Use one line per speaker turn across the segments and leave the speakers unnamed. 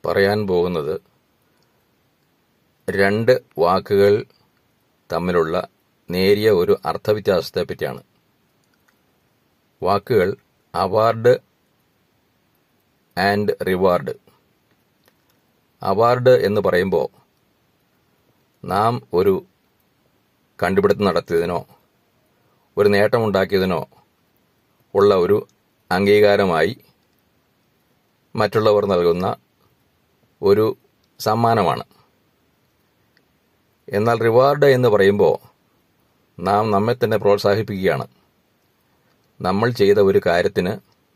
പറയാൻ പോകുന്നത് രണ്ട് വാക്കുകൾ തമ്മിലുള്ള നേരിയ ഒരു അർത്ഥവ്യത്യാസത്തെ പറ്റിയാണ് വാക്കുകൾ അവാർഡ് ആൻഡ് റിവാർഡ് അവാർഡ് എന്ന് പറയുമ്പോൾ നാം ഒരു കണ്ടുപിടുത്തം നടത്തിയതിനോ ഒരു നേട്ടമുണ്ടാക്കിയതിനോ ഉള്ള ഒരു അംഗീകാരമായി മറ്റുള്ളവർ നൽകുന്ന ഒരു സമ്മാനമാണ് എന്നാൽ റിവാർഡ് എന്ന് പറയുമ്പോൾ നാം നമ്മെ തന്നെ പ്രോത്സാഹിപ്പിക്കുകയാണ് നമ്മൾ ചെയ്ത ഒരു കാര്യത്തിന്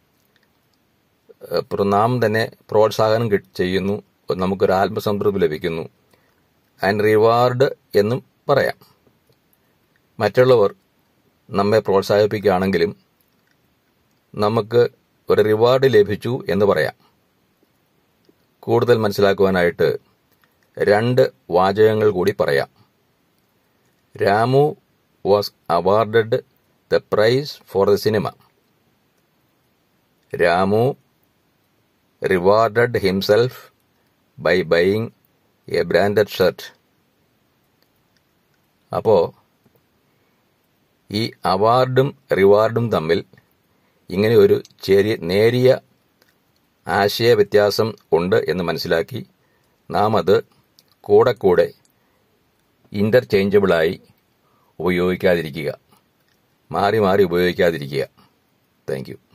ഏഹ്, നാം തന്നെ പ്രോത്സാഹനം കിട്ട് ചെയ്യുന്നു നമുക്കൊരു ആത്മസംതൃപ്തി ലഭിക്കുന്നു ആൻഡ് റിവാർഡ് എന്നും പറയാം മറ്റുള്ളവർ നമ്മെ പ്രോത്സാഹിപ്പിക്കുകയാണെങ്കിലും നമുക്ക് ഒരു റിവാർഡ് ലഭിച്ചു എന്ന് പറയാം കൂടുതൽ മനസ്സിലാക്കുവാനായിട്ട് രണ്ട് വാചകങ്ങൾ കൂടി പറയാം Ramu was awarded the prize for the cinema Ramu rewarded himself by buying a branded shirt അപ്പോൾ ഈ അവാർഡും റിവാർഡും തമ്മിൽ ഇങ്ങനെ ഒരു ചെറിയ നേരിയ ആശയ വ്യത്യാസം ഉണ്ട് എന്ന് മനസ്സിലാക്കി നാം അത് കൂടെ കൂടെ ഇന്റർചേഞ്ചബിളായി ഉപയോഗിക്കാതിരിക്കുക മാറി മാറി ഉപയോഗിക്കാതിരിക്കുക താങ്ക് യു